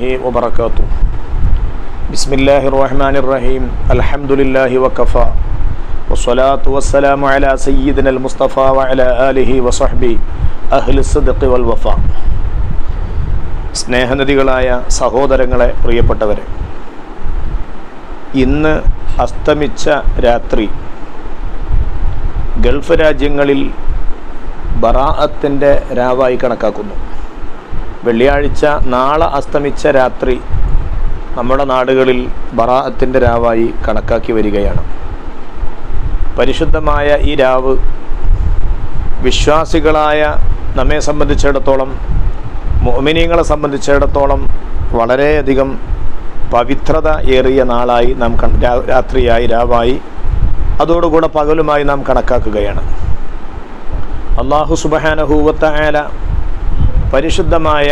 وبركاته بسم الله الرحمن الرحيم الحمد لله وكفى والصلاة والسلام على سيدنا المصطفى وعلى آله وصحبه أهل الصدق والوفاء സ്നേഹനദികളായ സഹോദരങ്ങളെ പ്രിയപ്പെട്ടവരെ ഇന്ന് അസ്തമിച്ച രാത്രി ഗൾഫ് രാജ്യങ്ങളിൽ ബറാഅത്തിൻ്റെ രാവായി കണക്കാക്കുന്നു വെള്ളിയാഴ്ച നാളെ അസ്തമിച്ച രാത്രി നമ്മുടെ നാടുകളിൽ ബറാഅത്തിൻ്റെ രാവായി കണക്കാക്കി വരികയാണ് പരിശുദ്ധമായ ഈ രാവ് വിശ്വാസികളായ നമ്മെ സംബന്ധിച്ചിടത്തോളം മോമിനീങ്ങളെ സംബന്ധിച്ചിടത്തോളം വളരെയധികം പവിത്രത ഏറിയ നാളായി നാം കൺ- രാ- രാത്രിയായി രാവായി അതോടുകൂടെ പകലുമായി നാം കണക്കാക്കുകയാണ് അള്ളാഹു സുബഹാനഹൂവത്തായാല പരിശുദ്ധമായ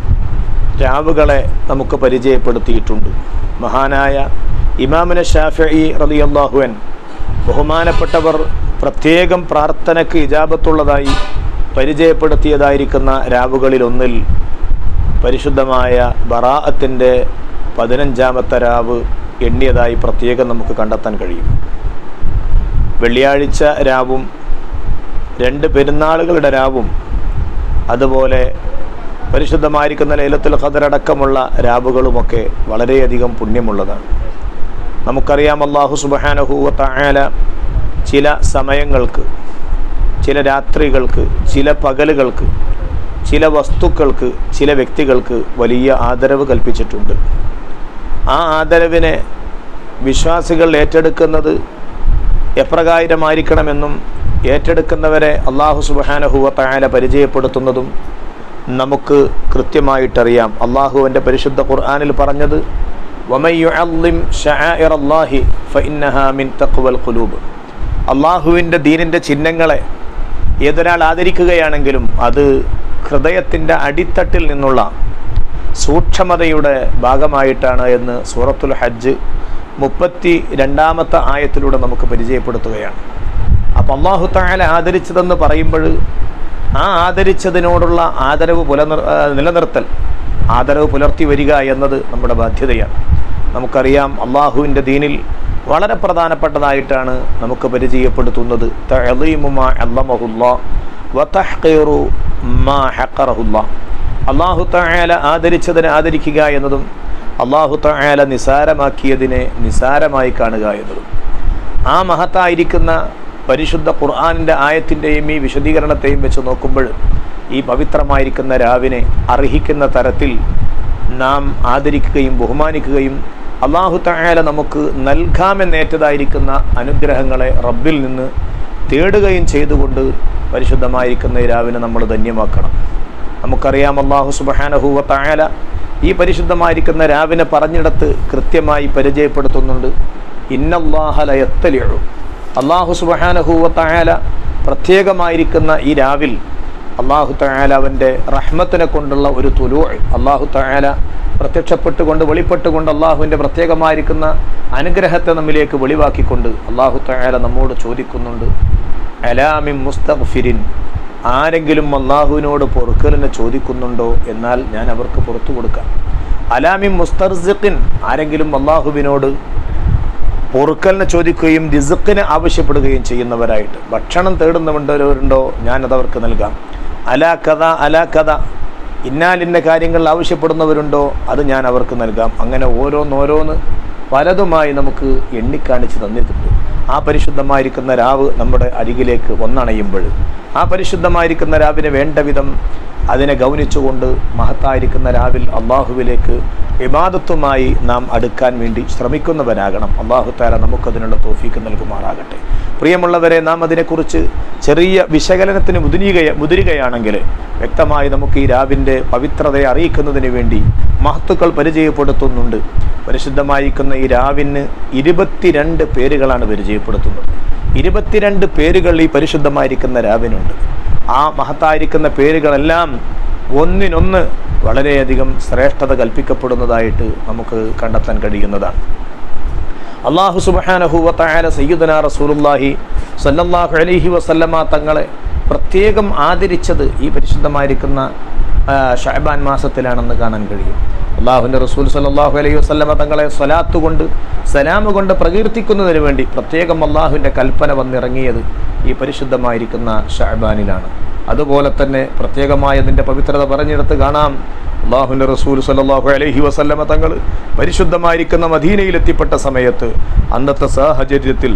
രാവുകളെ നമുക്ക് പരിചയപ്പെടുത്തിയിട്ടുണ്ട് മഹാനായ ഇമാമിന ഷാഫി റലിയല്ലാഹുവൻ ബഹുമാനപ്പെട്ടവർ പ്രത്യേകം പ്രാർത്ഥനയ്ക്ക് ഇജാബത്തുള്ളതായി പരിചയപ്പെടുത്തിയതായിരിക്കുന്ന രാവുകളിലൊന്നിൽ പരിശുദ്ധമായ ബറാഅത്തിൻ്റെ പതിനഞ്ചാമത്തെ രാവ് എണ്ണിയതായി പ്രത്യേകം നമുക്ക് കണ്ടെത്താൻ കഴിയും വെള്ളിയാഴ്ച രാവും രണ്ട് പെരുന്നാളുകളുടെ രാവും അതുപോലെ പരിശുദ്ധമായിരിക്കുന്ന ലൈലത്തുൽ ഖദർ അടക്കമുള്ള രാവുകളുമൊക്കെ വളരെയധികം പുണ്യമുള്ളതാണ് നമുക്കറിയാം അള്ളാഹു സുബഹാനഹൂവ തആല ചില സമയങ്ങൾക്ക് ചില രാത്രികൾക്ക് ചില പകലുകൾക്ക് ചില വസ്തുക്കൾക്ക് ചില വ്യക്തികൾക്ക് വലിയ ആദരവ് കൽപ്പിച്ചിട്ടുണ്ട് ആ ആദരവിനെ വിശ്വാസികൾ ഏറ്റെടുക്കുന്നത് എപ്രകാരമായിരിക്കണമെന്നും ഏറ്റെടുക്കുന്നവരെ അള്ളാഹു സുബഹാനഹുവ തആല പരിചയപ്പെടുത്തുന്നതും നമുക്ക് കൃത്യമായിട്ടറിയാം അള്ളാഹുവിൻ്റെ പരിശുദ്ധ ഖുർആനിൽ പറഞ്ഞത് وَمَن يُعَظِّمْ شَعَائِرَ اللَّهِ فَإِنَّهَا مِن تَقْوَى الْقُلُوبِ അള്ളാഹുവിൻ്റെ ദീനിൻ്റെ ചിഹ്നങ്ങളെ ഏതൊരാൾ ആദരിക്കുകയാണെങ്കിലും അത് ഹൃദയത്തിൻ്റെ അടിത്തട്ടിൽ നിന്നുള്ള സൂക്ഷ്മതയുടെ ഭാഗമായിട്ടാണ് എന്ന് സൂറത്തുൽ ഹജ്ജ് മുപ്പത്തി രണ്ടാമത്തെ ആയത്തിലൂടെ നമുക്ക് പരിചയപ്പെടുത്തുകയാണ് അപ്പം അള്ളാഹു താല ആദരിച്ചതെന്ന് പറയുമ്പോൾ ആ ആദരിച്ചതിനോടുള്ള ആദരവ് പുലനിർ ആ, നിലനിർത്തൽ ആദരവ് പുലർത്തി വരിക എന്നത് നമ്മുടെ ബാധ്യതയാണ് നമുക്കറിയാം അള്ളാഹുവിൻ്റെ ദീനിൽ വളരെ പ്രധാനപ്പെട്ടതായിട്ടാണ് നമുക്ക് പരിചയപ്പെടുത്തുന്നത് തഅലീമു മാ അല്ലമഹുല്ലാ വതഹ്ഖീറു മാ ഹഖറഹുല്ലാ അള്ളാഹു തആല ആദരിച്ചതിനെ ആദരിക്കുക എന്നതും അള്ളാഹു തആല നിസാരമാക്കിയതിനെ നിസാരമായി കാണുക എന്നതും ആ മഹത്തായിരിക്കുന്ന പരിശുദ്ധ ഖുർആാനിൻ്റെ ആയത്തിൻ്റെയും ഈ വിശദീകരണത്തെയും വെച്ച് നോക്കുമ്പോൾ ഈ പവിത്രമായിരിക്കുന്ന രാവിനെ അർഹിക്കുന്ന തരത്തിൽ നാം ആദരിക്കുകയും ബഹുമാനിക്കുകയും അള്ളാഹു തആല നമുക്ക് നൽകാമെന്നേറ്റതായിരിക്കുന്ന അനുഗ്രഹങ്ങളെ റബ്ബിൽ നിന്ന് തേടുകയും ചെയ്തുകൊണ്ട് പരിശുദ്ധമായിരിക്കുന്ന ഈ രാവിനെ നമ്മൾ ധന്യമാക്കണം നമുക്കറിയാം അള്ളാഹു സുബഹാനഹൂവ തആല ഈ പരിശുദ്ധമായിരിക്കുന്ന രാവിനെ പറഞ്ഞിടത്ത് കൃത്യമായി പരിചയപ്പെടുത്തുന്നുണ്ട് ഇന്നല്ലാഹലയത്തലിഴു അള്ളാഹു സുബഹാനഹൂവ തആല പ്രത്യേകമായിരിക്കുന്ന ഈ രാവിൽ അള്ളാഹു തആല അവൻ്റെ റഹ്മത്തിനെ കൊണ്ടുള്ള ഒരു തുലൂ അള്ളാഹു തആല പ്രത്യക്ഷപ്പെട്ടുകൊണ്ട് വെളിപ്പെട്ടുകൊണ്ട് അള്ളാഹുവിൻ്റെ പ്രത്യേകമായിരിക്കുന്ന അനുഗ്രഹത്തെ നമ്മിലേക്ക് വെളിവാക്കിക്കൊണ്ട് അള്ളാഹു തആല നമ്മോട് ചോദിക്കുന്നുണ്ട് അലാമിൻ മുസ്തഗ്ഫിരിൻ ആരെങ്കിലും അള്ളാഹുവിനോട് പൊറുക്കലിനെ ചോദിക്കുന്നുണ്ടോ എന്നാൽ ഞാൻ അവർക്ക് പുറത്തു കൊടുക്കാം അലാമിൻ മുസ്തർസിഖിൻ ആരെങ്കിലും അള്ളാഹുവിനോട് പൊറുക്കലിനെ ചോദിക്കുകയും റിസുക്കിനെ ആവശ്യപ്പെടുകയും ചെയ്യുന്നവരായിട്ട് ഭക്ഷണം തേടുന്നവരുണ്ടോ ഞാനത് അവർക്ക് നൽകാം അലാ കഥ അലാ കഥ ഇന്നാലിന്ന കാര്യങ്ങൾ ആവശ്യപ്പെടുന്നവരുണ്ടോ അത് ഞാൻ അവർക്ക് നൽകാം അങ്ങനെ ഓരോന്നോരോന്ന് പലതുമായി നമുക്ക് എണ്ണിക്കാണിച്ച് തന്നിട്ടുണ്ട് ആ പരിശുദ്ധമായിരിക്കുന്ന രാവ് നമ്മുടെ അരികിലേക്ക് വന്നണയുമ്പോൾ ആ പരിശുദ്ധമായിരിക്കുന്ന രാവിനെ വേണ്ട വിധം അതിനെ ഗൗനിച്ചുകൊണ്ട് മഹത്തായിരിക്കുന്ന രാവിൽ അള്ളാഹുവിലേക്ക് ഇബാദത്തുമായി നാം അടുക്കാൻ വേണ്ടി ശ്രമിക്കുന്നവരാകണം അള്ളാഹു താല നമുക്കതിനുള്ള തോഫീക്ക് നൽകുമാറാകട്ടെ പ്രിയമുള്ളവരെ നാം അതിനെക്കുറിച്ച് ചെറിയ വിശകലനത്തിന് മുതിരുക മുതിരുകയാണെങ്കിൽ വ്യക്തമായി നമുക്ക് ഈ രാവിൻ്റെ പവിത്രതയെ അറിയിക്കുന്നതിന് വേണ്ടി മഹത്തുക്കൾ പരിചയപ്പെടുത്തുന്നുണ്ട് പരിശുദ്ധമായിരിക്കുന്ന ഈ രാവിന് ഇരുപത്തിരണ്ട് പേരുകളാണ് പരിചയപ്പെടുത്തുന്നത് ഇരുപത്തിരണ്ട് പേരുകൾ ഈ പരിശുദ്ധമായിരിക്കുന്ന രാവിനുണ്ട് ആ മഹത്തായിരിക്കുന്ന പേരുകളെല്ലാം ഒന്നിനൊന്ന് വളരെയധികം ശ്രേഷ്ഠത കൽപ്പിക്കപ്പെടുന്നതായിട്ട് നമുക്ക് കണ്ടെത്താൻ കഴിയുന്നതാണ് അള്ളാഹു സുബഹാനഹുവത്തായ സയ്യുദന റസൂലുല്ലാഹി സല്ലല്ലാഹു അലൈഹി വസല്ലമ തങ്ങളെ പ്രത്യേകം ആദരിച്ചത് ഈ പരിശുദ്ധമായിരിക്കുന്ന ആ, ഷഅബാൻ മാസത്തിലാണെന്ന് കാണാൻ കഴിയും അള്ളാഹുവിൻ്റെ റസൂൽ സല്ലാഹു അലൈഹി വസ്ലമ തങ്ങളെ സ്വലാത്ത് കൊണ്ട് സലാമ് കൊണ്ട് പ്രകീർത്തിക്കുന്നതിന് വേണ്ടി പ്രത്യേകം അള്ളാഹുവിൻ്റെ കൽപ്പന വന്നിറങ്ങിയത് ഈ പരിശുദ്ധമായിരിക്കുന്ന ഷഹബാനിലാണ് അതുപോലെ തന്നെ പ്രത്യേകമായ അതിൻ്റെ പവിത്രത പറഞ്ഞെടുത്ത് കാണാം അള്ളാഹുവിൻ്റെ റസൂൽ സല്ലാഹു അലൈഹി വസല്ലമ തങ്ങൾ പരിശുദ്ധമായിരിക്കുന്ന മദീനയിൽ എത്തിപ്പെട്ട സമയത്ത് അന്നത്തെ സാഹചര്യത്തിൽ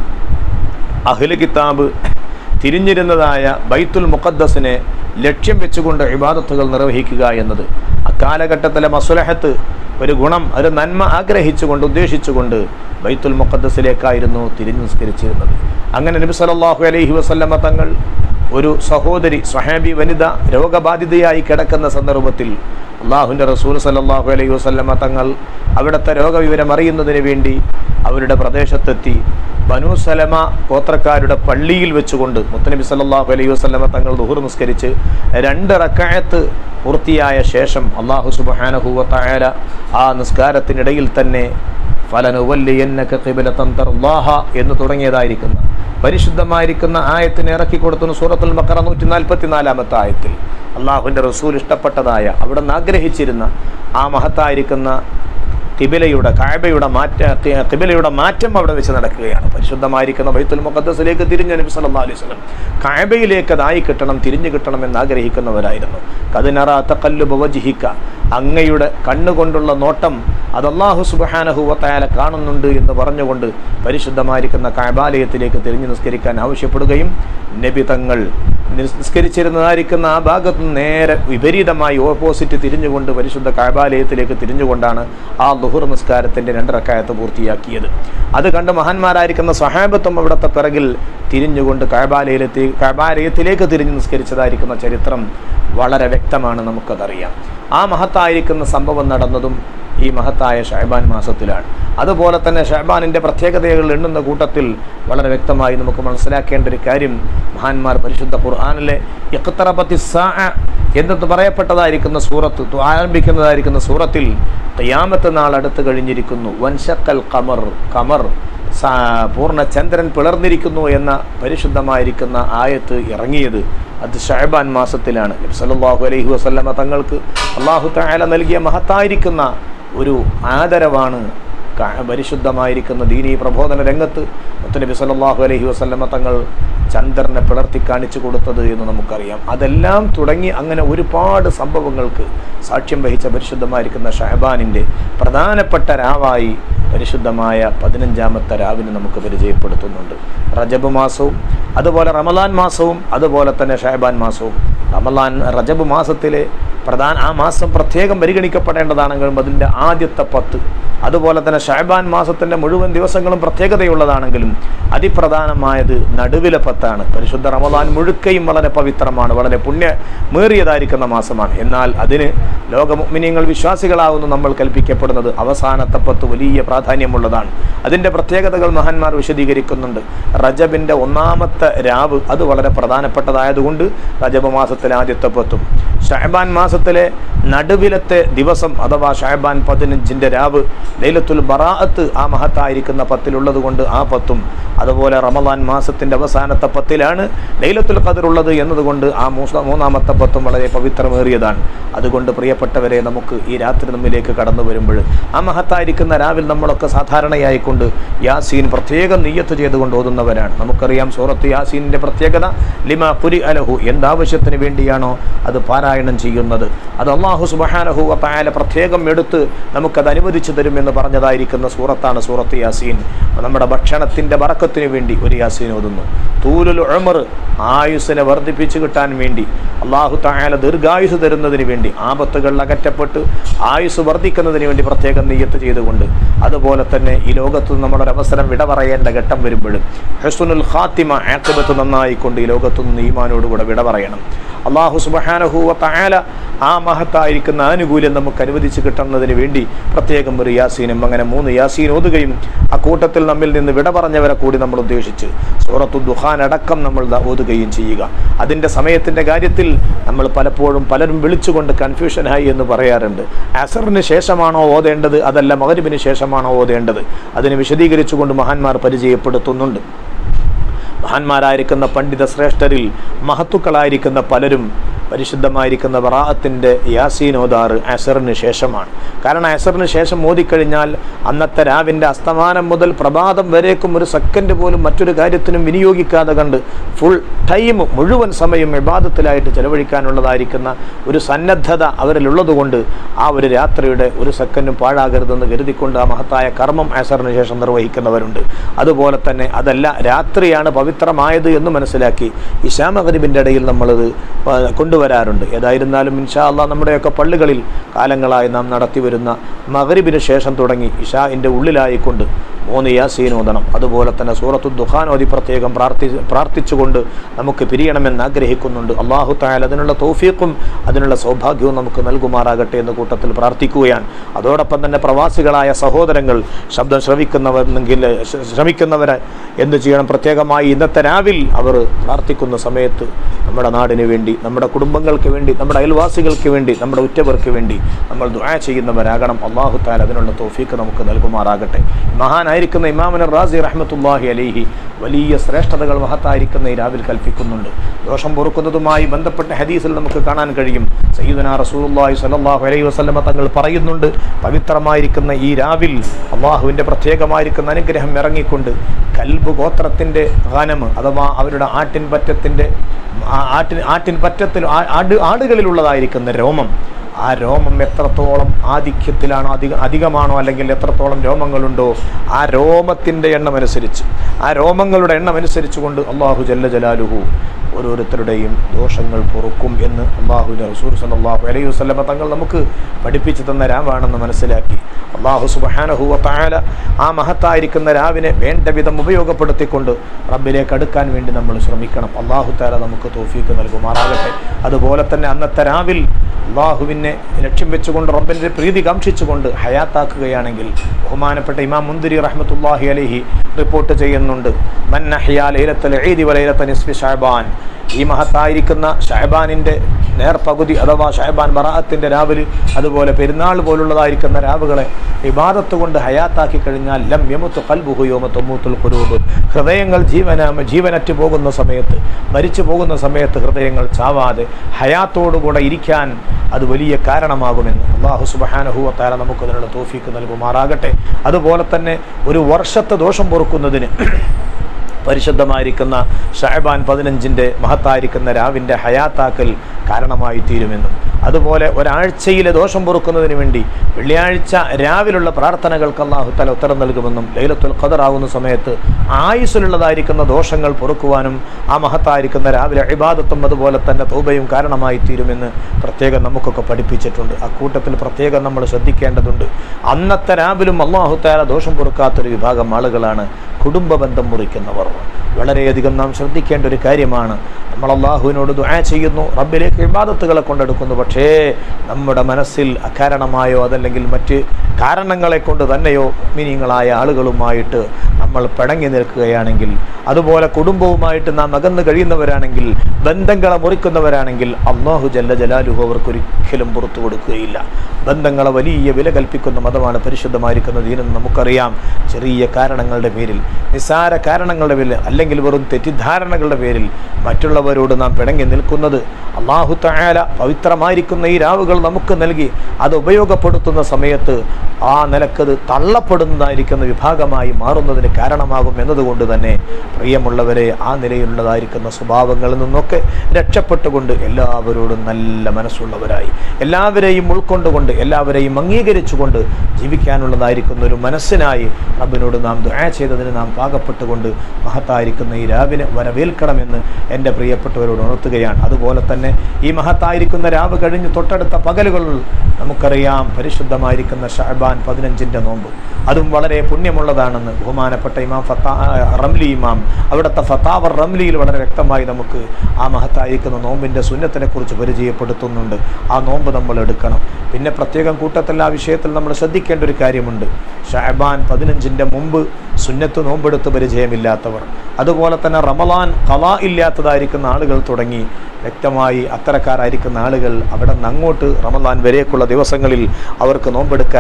അഹ്ല കിതാബ് തിരിഞ്ഞിരുന്നതായ ബൈത്തുൽ മുഖദ്ദസിനെ ലക്ഷ്യം വെച്ചുകൊണ്ട് ഇബാദത്തുകൾ നിർവഹിക്കുക എന്നത് അക്കാലഘട്ടത്തിലെ മസുലഹത്ത് ഒരു ഗുണം ഒരു നന്മ ആഗ്രഹിച്ചുകൊണ്ട് ഉദ്ദേശിച്ചുകൊണ്ട് ബൈത്തുൽ മുഖദ്ദസിലേക്കായിരുന്നു തിരിഞ്ഞു നിസ്കരിച്ചിരുന്നത് അങ്ങനെ നബി സല്ലല്ലാഹു അലൈഹി വസല്ലമ തങ്ങൾ ഒരു സഹോദരി സ്വഹാബി വനിത രോഗബാധിതയായി കിടക്കുന്ന സന്ദർഭത്തിൽ അള്ളാഹുവിൻ്റെ റസൂൽ സല്ലല്ലാഹു അലൈഹി വസല്ലമ തങ്ങൾ അവിടുത്തെ രോഗവിവരം അറിയുന്നതിന് വേണ്ടി അവരുടെ പ്രദേശത്തെത്തി ബനു സലമ ഗോത്രക്കാരുടെ പള്ളിയിൽ വെച്ചുകൊണ്ട് മുത്തനബി സല്ലല്ലാഹു അലൈഹി വസല്ലമ തങ്ങൾ ദുഹുർ നിസ്കരിച്ച് രണ്ട് റക്കായത്ത് പൂർത്തിയായ ശേഷം അള്ളാഹു സുബ്ഹാനഹു വ തആല ആ നിസ്കാരത്തിനിടയിൽ തന്നെ ഫലനുവല്ലിയന്നക ഖിബലതൻ തർല്ലാഹ എന്ന് തുടങ്ങിയതായിരിക്കുന്ന പരിശുദ്ധമായിരിക്കുന്ന ആയത്തിന് ഇറക്കി കൊടുത്തുന്ന സൂറത്തുൽ ബഖറ നൂറ്റി നാൽപ്പത്തി നാലാമത്തെ ആയത്തിൽ അള്ളാഹുവിൻ്റെ റസൂൽ ഇഷ്ടപ്പെട്ടതായ അവിടെ നിന്ന് ആഗ്രഹിച്ചിരുന്ന ആ മഹത്തായിരിക്കുന്ന കിബിലയുടെ കായബയുടെ മാറ്റ കിബിലയുടെ മാറ്റം അവിടെ വെച്ച് നടക്കുകയാണ് പരിശുദ്ധമായിരിക്കുന്ന ബൈത്തുൽ മുഖദ്ദസിലേക്ക് തിരിഞ്ഞ നബി സല്ലല്ലാഹു അലൈഹി വസല്ലം കായബയിലേക്ക് അതായി കിട്ടണം തിരിഞ്ഞു കിട്ടണം എന്ന് ആഗ്രഹിക്കുന്നവരായിരുന്നു കതിനറ തക്കല്ലുബ വജിഹിക്ക അങ്ങയുടെ കണ്ണുകൊണ്ടുള്ള നോട്ടം അത് അള്ളാഹു സുബ്ഹാനഹു വതആല കാണുന്നുണ്ട് എന്ന് പറഞ്ഞുകൊണ്ട് പരിശുദ്ധമായിരിക്കുന്ന കായബാലയത്തിലേക്ക് തിരിഞ്ഞു നിസ്കരിക്കാൻ ആവശ്യപ്പെടുകയും നബി തങ്ങൾ നിസ്കരിച്ചിരുന്നതായിരിക്കുന്ന ആ ഭാഗത്ത് നേരെ വിപരീതമായി ഓപ്പോസിറ്റ് തിരിഞ്ഞുകൊണ്ട് പരിശുദ്ധ കാബാലയത്തിലേക്ക് തിരിഞ്ഞുകൊണ്ടാണ് ആ ലുഹുർ നിസ്കാരത്തിൻ്റെ രണ്ടരക്കായത്ത് പൂർത്തിയാക്കിയത് അത് കണ്ട് മഹാന്മാരായിരിക്കുന്ന സഹാബത്വം അവിടുത്തെ പിറകിൽ തിരിഞ്ഞുകൊണ്ട് കാബാലയത്തി കാബാലയത്തിലേക്ക് തിരിഞ്ഞ് നിസ്കരിച്ചതായിരിക്കുന്ന ചരിത്രം വളരെ വ്യക്തമാണ് നമുക്കതറിയാം ആ മഹത്തായിരിക്കുന്ന സംഭവം നടന്നതും ഈ മഹത്തായ ഷഹബാൻ മാസത്തിലാണ് അതുപോലെ തന്നെ ഷഹബാനിൻ്റെ പ്രത്യേകതകൾ എണ്ണുന്ന കൂട്ടത്തിൽ വളരെ വ്യക്തമായി നമുക്ക് മനസ്സിലാക്കേണ്ട ഒരു കാര്യം മഹാന്മാർ പരിശുദ്ധ ഖുർആാനിലെ ഇഖ്തറബത്തി സാ എന്നത് പറയപ്പെട്ടതായിരിക്കുന്ന സൂറത്ത് തു- ആരംഭിക്കുന്നതായിരിക്കുന്ന സൂറത്തിൽ ഖിയാമത്ത് നാൾ അടുത്ത് കഴിഞ്ഞിരിക്കുന്നു വൻഷക്കൽ കമർ കമർ സാ- പൂർണ്ണ ചന്ദ്രൻ പിളർന്നിരിക്കുന്നു എന്ന പരിശുദ്ധമായിരിക്കുന്ന ആയത്ത് ഇറങ്ങിയത് അത് ഷഹബാൻ മാസത്തിലാണ് നബി സല്ലല്ലാഹു അലൈഹി വസല്ലമ തങ്ങൾക്ക് അള്ളാഹു തആല നൽകിയ മഹത്തായിരിക്കുന്ന ഒരു ആദരവാണ് ക- പരിശുദ്ധമായിരിക്കുന്ന ദീനീ പ്രബോധന രംഗത്ത് മുത്തനബി സല്ലല്ലാഹു അലൈഹി വസല്ലമ തങ്ങൾ ചന്ദ്രനെ പിളർത്തി കാണിച്ചു കൊടുത്തത് എന്ന് നമുക്കറിയാം അതെല്ലാം തുടങ്ങി അങ്ങനെ ഒരുപാട് സംഭവങ്ങൾക്ക് സാക്ഷ്യം വഹിച്ച പരിശുദ്ധമായിരിക്കുന്ന ഷഹബാനിൻ്റെ പ്രധാനപ്പെട്ട രാവായി പരിശുദ്ധമായ പതിനഞ്ചാമത്തെ രാവിനെ നമുക്ക് പരിചയപ്പെടുത്തുന്നുണ്ട് റജബ് മാസവും അതുപോലെ റമദാൻ മാസവും അതുപോലെ തന്നെ ഷഹബാൻ മാസവും റമദാൻ റജബ് മാസത്തിലെ പ്രധാന ആ മാസം പ്രത്യേകം പരിഗണിക്കപ്പെടേണ്ടതാണെങ്കിലും അതിൻ്റെ ആദ്യത്തെ പത്ത് അതുപോലെ തന്നെ ഷഹബാൻ മാസത്തിൻ്റെ മുഴുവൻ ദിവസങ്ങളും പ്രത്യേകതയുള്ളതാണെങ്കിലും അതിപ്രധാനമായത് നടുവിലെ പത്താണ് പരിശുദ്ധ റമദാൻ മുഴുക്കയും വളരെ പവിത്രമാണ് വളരെ പുണ്യമേറിയതായിരിക്കുന്ന മാസമാണ് എന്നാൽ അതിന് ലോകമുഗ്മിനിയങ്ങൾ വിശ്വാസികളാവുന്നു നമ്മൾ കൽപ്പിക്കപ്പെടുന്നത് അവസാനത്തെ പത്ത് വലിയ പ്രാധാന്യമുള്ളതാണ് അതിൻ്റെ പ്രത്യേകതകൾ മഹാന്മാർ വിശദീകരിക്കുന്നുണ്ട് റജബിൻ്റെ ഒന്നാമത്തെ രാവ് അത് വളരെ പ്രധാനപ്പെട്ടതായതുകൊണ്ട് റജബ് മാസത്തിലെ ആദ്യത്തെ പത്തും ഷഹബാൻ മാസത്തിലെ നടുവിലത്തെ ദിവസം അഥവാ ഷഹബാൻ പതിനഞ്ചിൻ്റെ രാവ് ലൈലത്തുൽ ബറാഅത്ത് ആ മഹത്തായിരിക്കുന്ന പത്തിലുള്ളത് കൊണ്ട് ആ പത്തും അതുപോലെ റമദാൻ മാസത്തിൻ്റെ അവസാനത്തെ പത്തിലാണ് ലൈലത്തുൽ ഖദർ ഉള്ളത് എന്നതുകൊണ്ട് ആ മൂസ- മൂന്നാമത്തെ പത്തും വളരെ പവിത്രമേറിയതാണ് അതുകൊണ്ട് പ്രിയപ്പെട്ടവരെ നമുക്ക് ഈ രാത്രി നമ്മിലേക്ക് കടന്നു വരുമ്പോൾ ആ മഹത്തായിരിക്കുന്ന രാവിൽ നമ്മളൊക്കെ സാധാരണയായിക്കൊണ്ട് യാസീൻ പ്രത്യേകം നെയ്യത്ത് ചെയ്തുകൊണ്ട് ഓതുന്നവരാണ് നമുക്കറിയാം സൂറത്ത് യാസീനിൻ്റെ പ്രത്യേകത ലിമ പുരി അലഹു എന്താവശ്യത്തിന് വേണ്ടിയാണോ അത് പാരായണം ചെയ്യുന്നത് അത് അള്ളാഹു സുബഹാനഹു അപ്പായാല പ്രത്യേകം എടുത്ത് നമുക്കത് അനുവദിച്ചു തരുമെന്ന് പറഞ്ഞതായിരിക്കുന്ന സൂറത്താണ് സൂറത്ത് യാസീൻ അപ്പോൾ നമ്മുടെ ഭക്ഷണത്തിൻ്റെ വറക്കത്തിന് വേണ്ടി ഒരു യാസീൻ ഓതുന്നു തൂലുൽ ഉമർ ആയുസ്സിനെ വർദ്ധിപ്പിച്ചു കിട്ടാൻ വേണ്ടി അള്ളാഹു തായാല ദീർഘായുസ് തരുന്നതിന് വേണ്ടി ആപത്തുകൾ അകറ്റപ്പെട്ട് ആയുസ് വർദ്ധിക്കുന്നതിന് വേണ്ടി പ്രത്യേകം നെയ്യത്ത് ചെയ്തുകൊണ്ട് അതുപോലെ തന്നെ ഈ ലോകത്ത് നമ്മളൊരു അവസരം വിട പറയേണ്ട ഘട്ടം വരുമ്പോഴും ഹെസുനുൽ ഖാത്തിമ ആക്കിബത്ത് നന്നായിക്കൊണ്ട് ഈ ലോകത്തു നിന്ന് ഈമാനോടുകൂടെ വിട പറയണം അള്ളാഹു സുബഹാനഹുവ തായാല ആ മഹത്തായിരിക്കുന്ന ആനുകൂല്യം നമുക്ക് അനുവദിച്ച് കിട്ടുന്നതിന് വേണ്ടി പ്രത്യേകം ഒരു യാസീനും അങ്ങനെ മൂന്ന് യാസീൻ ഓതുകയും ആ കൂട്ടത്തിൽ നമ്മിൽ നിന്ന് വിട പറഞ്ഞവരെ കൂടി നമ്മൾ ഉദ്ദേശിച്ച് സൂറത്തു ദുഹാൻ അടക്കം നമ്മൾ ദാ ഓതുകയും ചെയ്യുക അതിൻ്റെ സമയത്തിൻ്റെ കാര്യത്തിൽ നമ്മൾ പലപ്പോഴും പലരും വിളിച്ചുകൊണ്ട് കൺഫ്യൂഷനായി എന്ന് പറയാറുണ്ട് അസറിന് ശേഷമാണോ ഓതേണ്ടത് അതല്ല മകരിബിന് ശേഷമാണോ ഓതേണ്ടത് അതിനെ വിശദീകരിച്ചുകൊണ്ട് മഹാന്മാർ പരിചയപ്പെടുത്തുന്നുണ്ട് മഹാന്മാരായിരിക്കുന്ന പണ്ഡിത ശ്രേഷ്ഠരിൽ മഹത്തുക്കളായിരിക്കുന്ന പലരും പരിശുദ്ധമായിരിക്കുന്ന ബറാഅത്തിൻ്റെ യാസീൻ ഓതാറ് അസറിന് ശേഷമാണ് കാരണം അസറിന് ശേഷം ഓതിക്കഴിഞ്ഞാൽ അന്നത്തെ രാവിൻ്റെ അസ്തമാനം മുതൽ പ്രഭാതം വരേക്കും ഒരു സെക്കൻഡ് പോലും മറ്റൊരു കാര്യത്തിനും വിനിയോഗിക്കാതെ കണ്ട് ഫുൾ ടൈം മുഴുവൻ സമയം വിവാദത്തിലായിട്ട് ചെലവഴിക്കാനുള്ളതായിരിക്കുന്ന ഒരു സന്നദ്ധത അവരിലുള്ളതുകൊണ്ട് ആ ഒരു രാത്രിയുടെ ഒരു സെക്കൻഡും പാഴാകരുതെന്ന് കരുതിക്കൊണ്ട് ആ മഹത്തായ കർമ്മം അസറിന് ശേഷം നിർവഹിക്കുന്നവരുണ്ട് അതുപോലെ തന്നെ അതല്ല രാത്രിയാണ് പവിത്രമായത് എന്ന് മനസ്സിലാക്കി ഇശാമഗരിബിൻ്റെ ഇടയിൽ നമ്മളത് ആ, കൊണ്ടുവരാറുണ്ട് ഏതായിരുന്നാലും ഇൻഷാ അള്ളാഹ് നമ്മുടെയൊക്കെ പള്ളികളിൽ കാലങ്ങളായി നാം നടത്തി വരുന്ന മഗരിബിന് ശേഷം തുടങ്ങി ഇഷാഇൻ്റെ ഉള്ളിലായിക്കൊണ്ട് മൂന്ന് യാസീൻ ഓതണം അതുപോലെ തന്നെ സൂറത്തു ദുഖാൻ ഓതി പ്രത്യേകം പ്രാർത്ഥി പ്രാർത്ഥിച്ചുകൊണ്ട് നമുക്ക് പിരിയണമെന്ന് ആഗ്രഹിക്കുന്നുണ്ട് അള്ളാഹു തായാൽ അതിനുള്ള തൗഫീഖും അതിനുള്ള സൗഭാഗ്യവും നമുക്ക് നൽകുമാറാകട്ടെ എന്ന കൂട്ടത്തിൽ പ്രാർത്ഥിക്കുകയാണ് അതോടൊപ്പം തന്നെ പ്രവാസികളായ സഹോദരങ്ങൾ ശബ്ദം ശ്രവിക്കുന്നവരെങ്കിൽ ശ്രമിക്കുന്നവരെ എന്ത് ചെയ്യണം പ്രത്യേകമായി ഇന്നത്തെ രാവിൽ അവർ പ്രാർത്ഥിക്കുന്ന സമയത്ത് നമ്മുടെ നാടിന് വേണ്ടി നമ്മുടെ കുടുംബങ്ങൾക്ക് വേണ്ടി നമ്മുടെ അയൽവാസികൾക്ക് വേണ്ടി നമ്മുടെ ഉറ്റവർക്ക് വേണ്ടി നമ്മൾ ദുആ ചെയ്യുന്നവരാകണം അള്ളാഹു താല അതിനുള്ള തോഫീക്ക് നമുക്ക് നൽകുമാറാകട്ടെ മഹാനായിരിക്കുന്ന ഇമാമൻ റാസി റഹ്മത്തുല്ലാഹി അലൈഹി വലിയ ശ്രേഷ്ഠതകൾ മഹത്തായിരിക്കുന്ന ഈ രാവിൽ കൽപ്പിക്കുന്നുണ്ട് ദോഷം പൊറുക്കുന്നതുമായി ബന്ധപ്പെട്ട ഹദീസിൽ നമുക്ക് കാണാൻ കഴിയും സയ്യിദന റസൂലുള്ളാഹി സ്വല്ലല്ലാഹു അലൈഹി വസല്ലമ തങ്ങൾ പറയുന്നുണ്ട് പവിത്രമായിരിക്കുന്ന ഈ രാവിൽ അള്ളാഹുവിൻ്റെ പ്രത്യേകമായിരിക്കുന്ന അനുഗ്രഹം ഇറങ്ങിക്കൊണ്ട് കൽബ് ഗോത്രത്തിൻ്റെ ഗാനം അഥവാ അവരുടെ ആട്ടിൻ പറ്റത്തിൻ്റെ ആ- ആട്ടിൻ ആട്ടിൻ പറ്റത്തിൽ ആ- ആട് ആടുകളിലുള്ളതായിരിക്കുന്ന രോമം ആ രോമം എത്രത്തോളം ആധിക്യത്തിലാണോ അധിക അധികമാണോ അല്ലെങ്കിൽ എത്രത്തോളം രോമങ്ങളുണ്ടോ ആ രോമത്തിൻ്റെ എണ്ണം അനുസരിച്ച് ആ രോമങ്ങളുടെ എണ്ണം അനുസരിച്ച് കൊണ്ട് അള്ളാഹു ജല്ല ജലാലുഹു ഓരോരുത്തരുടെയും ദോഷങ്ങൾ പൊറുക്കും എന്ന് അള്ളാഹുവിൻ്റെ റസൂർ സല്ലാഹു അലൈഹി വസ്ലമ തങ്ങൾ നമുക്ക് പഠിപ്പിച്ചു തന്ന രാവാണെന്ന് മനസ്സിലാക്കി അള്ളാഹു സുബഹാനഹുവ താല ആ മഹത്തായിരിക്കുന്ന രാവിനെ വേണ്ട വിധം ഉപയോഗപ്പെടുത്തിക്കൊണ്ട് റബ്ബിലേക്ക് അടുക്കാൻ വേണ്ടി നമ്മൾ ശ്രമിക്കണം അള്ളാഹു താല നമുക്ക് തോഫീക്ക് നൽകുമാറാകട്ടെ അതുപോലെ തന്നെ അന്നത്തെ രാവിൽ അള്ളാഹുവിനെ ലക്ഷ്യം വെച്ചുകൊണ്ട് റബ്ബിൻ്റെ പ്രീതി കാംക്ഷിച്ചുകൊണ്ട് ഹയാത്താക്കുകയാണെങ്കിൽ ബഹുമാനപ്പെട്ട ഇമാം മുന്തിരി റഹ്മത്തുല്ലാഹി അലഹി റിപ്പോർട്ട് ചെയ്യുന്നുണ്ട് മന്നഹിയാ ലൈലത്തൽ ഈദി വലൈലത്ത നിസ്ഫി ഷഅബാൻ ഈ മഹത്തായിരിക്കുന്ന ഷഹബാനിൻ്റെ നേർപകുതി അഥവാ ഷഹബാൻ ബറാഅത്തിൻ്റെ രാവിലെ അതുപോലെ പെരുന്നാൾ പോലുള്ളതായിരിക്കുന്ന രാവുകളെ വിവാദത്ത് കൊണ്ട് ഹയാത്താക്കി കഴിഞ്ഞാൽ ലം യമുത്ത് കൽബുഹു യോമ തൊമ്മൂത്തുൽ കുരൂബ് ഹൃദയങ്ങൾ ജീവന ജീവനറ്റ് പോകുന്ന സമയത്ത് മരിച്ചു പോകുന്ന സമയത്ത് ഹൃദയങ്ങൾ ചാവാതെ ഹയാത്തോടുകൂടെ ഇരിക്കാൻ അത് വലിയ കാരണമാകുമെന്ന് അള്ളാഹു സുബഹാനഹുവത്താല നമുക്ക് അതിനുള്ള തോഫീക്ക് നൽകുമാറാകട്ടെ അതുപോലെ തന്നെ ഒരു വർഷത്തെ ദോഷം പൊറുക്കുന്നതിന് പരിശുദ്ധമായിരിക്കുന്ന ഷഹബാൻ പതിനഞ്ചിൻ്റെ മഹത്തായിരിക്കുന്ന രാവിൻ്റെ ഹയാത്താക്കൽ കാരണമായി തീരുമെന്നും അതുപോലെ ഒരാഴ്ചയിലെ ദോഷം പൊറുക്കുന്നതിന് വേണ്ടി വെള്ളിയാഴ്ച രാവിലുള്ള പ്രാർത്ഥനകൾക്ക് അള്ളാഹു തല ഉത്തരം നൽകുമെന്നും ലൈലത്തുൽ ഖദർ ആകുന്ന സമയത്ത് ആയുസ്സിലുള്ളതായിരിക്കുന്ന ദോഷങ്ങൾ പൊറുക്കുവാനും ആ മഹത്തായിരിക്കുന്ന രാവിലെ ഇബാദത്തും അതുപോലെ തന്നെ തൗബയും കാരണമായി തീരുമെന്ന് പ്രത്യേകം നമുക്കൊക്കെ പഠിപ്പിച്ചിട്ടുണ്ട് അക്കൂട്ടത്തിൽ പ്രത്യേകം നമ്മൾ ശ്രദ്ധിക്കേണ്ടതുണ്ട് അന്നത്തെ രാവിലും അള്ളാഹു താല ദോഷം പൊറുക്കാത്തൊരു വിഭാഗം ആളുകളാണ് കുടുംബ ബന്ധം മുറിക്കുന്നവർ വളരെയധികം നാം ശ്രദ്ധിക്കേണ്ട ഒരു കാര്യമാണ് നമ്മൾ അള്ളാഹുവിനോട് ദുആ ചെയ്യുന്നു റബ്ബിലേക്ക് ഇബാദത്തുകളെ കൊണ്ടെടുക്കുന്നു പക്ഷേ നമ്മുടെ മനസ്സിൽ അകാരണമായോ അതല്ലെങ്കിൽ മറ്റ് കാരണങ്ങളെ കൊണ്ട് തന്നെയോ മിനിങ്ങളായ ആളുകളുമായിട്ട് നമ്മൾ പിണങ്ങി നിൽക്കുകയാണെങ്കിൽ അതുപോലെ കുടുംബവുമായിട്ട് നാം അകന്ന് കഴിയുന്നവരാണെങ്കിൽ ബന്ധങ്ങളെ മുറിക്കുന്നവരാണെങ്കിൽ അള്ളാഹു ജല്ല ജലാലുഹു അവർക്കൊരിക്കലും പുറത്തു കൊടുക്കുകയില്ല ബന്ധങ്ങളെ വലിയ വില കൽപ്പിക്കുന്ന മതമാണ് പരിശുദ്ധമായിരിക്കുന്ന ദീനെന്ന് നമുക്കറിയാം ചെറിയ കാരണങ്ങളുടെ പേരിൽ നിസ്സാര കാരണങ്ങളുടെ പേരിൽ അല്ലെങ്കിൽ വെറും തെറ്റിദ്ധാരണകളുടെ പേരിൽ മറ്റുള്ളവരോട് നാം പിണങ്ങി നിൽക്കുന്നത് അള്ളാഹു തആല പവിത്രമായിരിക്കുന്ന ഈ രാവുകൾ നമുക്ക് നൽകി അത് ഉപയോഗപ്പെടുത്തുന്ന സമയത്ത് ആ നിലക്കത് തള്ളപ്പെടുന്നതായിരിക്കുന്ന വിഭാഗമായി മാറുന്നതിന് കാരണമാകും എന്നതുകൊണ്ട് തന്നെ പ്രിയമുള്ളവരെ ആ നിലയിലുള്ളതായിരിക്കുന്ന സ്വഭാവങ്ങളിൽ നിന്നൊക്കെ രക്ഷപ്പെട്ടുകൊണ്ട് എല്ലാവരോടും നല്ല മനസ്സുള്ളവരായി എല്ലാവരെയും ഉൾക്കൊണ്ടുകൊണ്ട് എല്ലാവരെയും അംഗീകരിച്ചുകൊണ്ട് ജീവിക്കാനുള്ളതായിരിക്കുന്ന ഒരു മനസ്സിനായി റബ്ബിനോട് നാം ദുആ ചെയ്തതിന് നാം പാകപ്പെട്ടുകൊണ്ട് മഹത്തായിരിക്കുന്ന ഈ രാവിനെ വരവേൽക്കണമെന്ന് എൻ്റെ പ്രിയപ്പെട്ടവരോട് ഉണർത്തുകയാണ് അതുപോലെ തന്നെ ഈ മഹത്തായിരിക്കുന്ന രാവ് കഴിഞ്ഞ് തൊട്ടടുത്ത പകലുകൾ നമുക്കറിയാം പരിശുദ്ധമായിരിക്കുന്ന ഷഹബാൻ പതിനഞ്ചിൻ്റെ നോമ്പ് അതും വളരെ പുണ്യമുള്ളതാണെന്ന് ബഹുമാനപ്പെട്ട ഇമാം ഫത്താ റംലി ഇമാം അവിടുത്തെ ഫത്താവർ റംലിയിൽ വളരെ വ്യക്തമായി നമുക്ക് ആ മഹത്തായിരിക്കുന്ന നോമ്പിൻ്റെ സുന്നത്തിനെ കുറിച്ച് പരിചയപ്പെടുത്തുന്നുണ്ട് ആ നോമ്പ് നമ്മൾ എടുക്കണം പിന്നെ പ്രത്യേകം കൂട്ടത്തിൽ ആ വിഷയത്തിൽ നമ്മൾ ശ്രദ്ധിക്കേണ്ട ഒരു കാര്യമുണ്ട് ഷഹബാൻ പതിനഞ്ചിൻ്റെ മുമ്പ് സുന്നത്ത് നോമ്പെടുത്ത് പരിചയമില്ലാത്തവർ അതുപോലെ തന്നെ റമലാൻ കല ഇല്ലാത്തതായിരിക്കുന്ന ആളുകൾ തുടങ്ങി വ്യക്തമായി അത്തരക്കാരായിരിക്കുന്ന ആളുകൾ അവിടെ നിന്ന് അങ്ങോട്ട് റമലാൻ വരേക്കുള്ള ദിവസങ്ങളിൽ അവർക്ക് നോമ്പെടുക്കാൻ അനുവാദം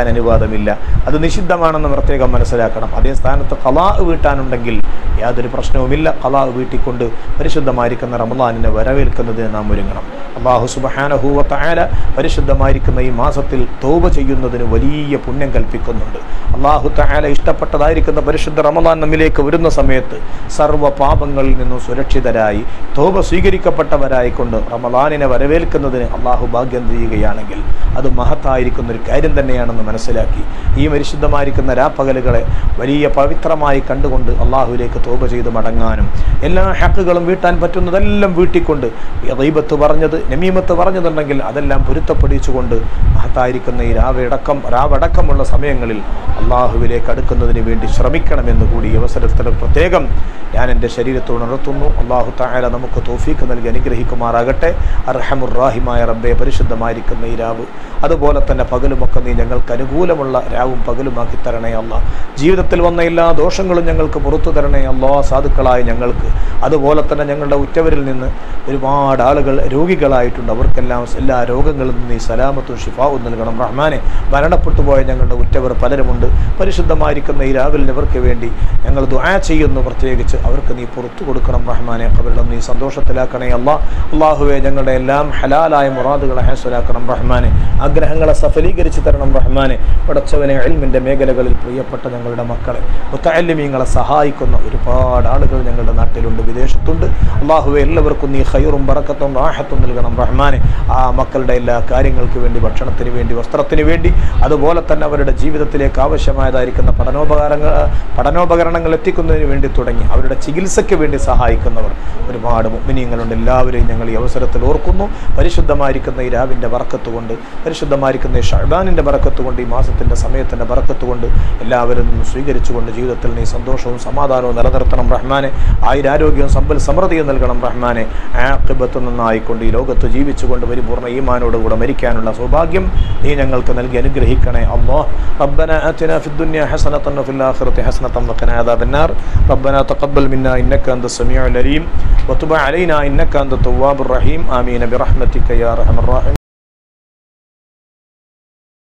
അനുവാദമില്ല അത് നിഷിദ്ധമാണെന്ന് പ്രത്യേകം മനസ്സിലാക്കണം അതേ സ്ഥാനത്ത് കലാ വീട്ടാനുണ്ടെങ്കിൽ യാതൊരു പ്രശ്നവുമില്ല കലാ വീട്ടിക്കൊണ്ട് പരിശുദ്ധമായിരിക്കുന്ന റമദാനിനെ വരവേൽക്കുന്നതിന് നാം ഒരുങ്ങണം അള്ളാഹു സുബഹാനഹൂവത്തായ പരിശുദ്ധമായിരിക്കുന്ന ഈ മാസത്തിൽ തോപ ചെയ്യുന്നതിന് വലിയ പുണ്യം കൽപ്പിക്കുന്നുണ്ട് അള്ളാഹു തായാല ഇഷ്ടപ്പെട്ടതായിരിക്കുന്ന പരിശുദ്ധ റമദാൻ നമ്മിലേക്ക് വരുന്ന സമയത്ത് സർവ്വ പാപങ്ങളിൽ നിന്നും സുരക്ഷിതരായി തോപ സ്വീകരിക്കപ്പെട്ടവരായിക്കൊണ്ട് റമദാനിനെ വരവേൽക്കുന്നതിന് അള്ളാഹു ഭാഗ്യം ചെയ്യുകയാണെങ്കിൽ അത് മഹത്തായിരിക്കുന്ന ഒരു കാര്യം തന്നെയാണെന്ന് മനസ്സിലാക്കി ഈ പരിശുദ്ധമായിരിക്കുന്ന രാപ്പകലുകളെ വലിയ പവിത്രമായി കണ്ടുകൊണ്ട് അള്ളാഹുവിലേക്ക് തോപ ചെയ്ത് മടങ്ങാനും എല്ലാ ഹക്കുകളും വീട്ടാൻ പറ്റുന്നതെല്ലാം വീട്ടിക്കൊണ്ട് ദൈവത്ത് പറഞ്ഞത് നമീമത്ത് പറഞ്ഞതുണ്ടെങ്കിൽ അതെല്ലാം പൊരുത്തപ്പെടിച്ചുകൊണ്ട് മഹത്തായിരിക്കുന്ന ഈ രാവടക്കം രാവടക്കമുള്ള സമയങ്ങളിൽ അള്ളാഹുവിലേക്ക് അടുക്കുന്നതിന് വേണ്ടി ശ്രമിക്കണമെന്ന് കൂടി ഈ അവസരത്തിൽ പ്രത്യേകം ഞാൻ എൻ്റെ ശരീരത്തോട് ഉണർത്തുന്നു അള്ളാഹു തായാല നമുക്ക് തോഫീക്ക് നൽകി അനുഗ്രഹിക്കുമാറാകട്ടെ അർഹമുറാഹിമായ റബ്ബെ പരിശുദ്ധമായിരിക്കുന്ന ഈ രാവ് അതുപോലെ തന്നെ പകലുമൊക്കെ നീ ഞങ്ങൾക്ക് അനുകൂലമുള്ള രാവും പകലുമാക്കി തരണേ അല്ല ജീവിതത്തിൽ വന്ന എല്ലാ ദോഷങ്ങളും ഞങ്ങൾക്ക് പുറത്തു തരണേ അല്ലാ സാധുക്കളായ ഞങ്ങൾക്ക് അതുപോലെ തന്നെ ഞങ്ങളുടെ ഉറ്റവരിൽ നിന്ന് ഒരുപാട് ആളുകൾ രോഗികളായിട്ടുണ്ട് അവർക്കെല്ലാം എല്ലാ രോഗങ്ങളിൽ നിന്ന് ഈ സലാമത്തും ഷിഫാവും നൽകണം റഹ്മാനെ മരണപ്പെട്ടു പോയ ഞങ്ങളുടെ ഉറ്റവർ പലരുമുണ്ട് പരിശുദ്ധമായിരിക്കുന്ന ഈ രാവിലെ അവർക്ക് വേണ്ടി ഞങ്ങൾ ദുആ ചെയ്യുന്നു പ്രത്യേകിച്ച് അവർക്ക് നീ പുറത്തു കൊടുക്കണം റഹ്മാനെ അവരുടെ നീ സന്തോഷത്തിലാക്കണേ അല്ലാ അള്ളാഹുവെ ഞങ്ങളുടെ എല്ലാം ഹലാലായ മുറാദുകളെ ഹാസലാക്കണം റഹ്മാനെ ആഗ്രഹങ്ങളെ സഫലീകരിച്ച് തരണം റഹ്മാനെ പടച്ചവനെ എൽമിൻ്റെ മേഖലകളിൽ പ്രിയപ്പെട്ട ഞങ്ങളുടെ മക്കളെ മുത്തല്ലിമീങ്ങളെ സഹായിക്കുന്ന ഒരുപാട് ആളുകൾ ഞങ്ങളുടെ നാട്ടിലുണ്ട് വിദേശത്തുണ്ട് അള്ളാഹുവെ എല്ലാവർക്കും നീ ഹൈറും ബറക്കത്തും റാഹത്തും നൽകണം റഹ്മാനെ ആ മക്കളുടെ എല്ലാ കാര്യങ്ങൾക്ക് വേണ്ടി ഭക്ഷണത്തിന് വേണ്ടി വസ്ത്രത്തിന് വേണ്ടി അതുപോലെ തന്നെ അവരുടെ ജീവിതത്തിലേക്ക് ആവശ്യമായതായിരിക്കുന്ന പഠനോപകാരങ്ങൾ പഠനോപകരണങ്ങൾ എത്തിക്കുന്നതിന് വേണ്ടി തുടങ്ങി അവരുടെ ചികിത്സയ്ക്ക് വേണ്ടി സഹായിക്കുന്നവർ ഒരുപാട് മുഗ്മിനീങ്ങളുണ്ട് എല്ലാവരെയും ഞങ്ങൾ ഈ അവസരത്തിൽ ഓർക്കുന്നു പരിശുദ്ധമായിരിക്കുന്ന ഈ രാവിൻ്റെ ബറക്കത്ത് കൊണ്ട് പരിശുദ്ധമായിരിക്കുന്ന ഈ ഷഹബാനിൻ്റെ ബറക്കത്ത് കൊണ്ട് ഈ മാസത്തിൻ്റെ സമയത്തിൻ്റെ ബറക്കത്ത് കൊണ്ട് എല്ലാവരും നിന്നും സ്വീകരിച്ചുകൊണ്ട് ജീവിതത്തിൽ നീ സന്തോഷവും സമാധാനവും നിലനിർത്തണം റഹ്മാനെ ആയുരാരോഗ്യവും സമ്പൽ സമൃദ്ധിയും നൽകണം റഹ്മാനെ ആക്കിബത്ത് നിന്നായിക്കൊണ്ട് ഈ ലോകത്ത് ജീവിച്ചുകൊണ്ട് പരിപൂർണ്ണ ഈമാനോടുകൂടെ മരിക്കാനുള്ള സൗഭാഗ്യം നീ ഞങ്ങൾക്ക് നൽകി അനുഗ്രഹിക്കണേ അള്ളാഹ് ربنا آتنا في الدنيا حسنة وفي الآخرة حسنة وقنا عذاب النار ربنا تقبل منا إنك أنت السميع العليم وتب علينا إنك أنت التواب الرحيم آمين برحمتك يا أرحم الراحمين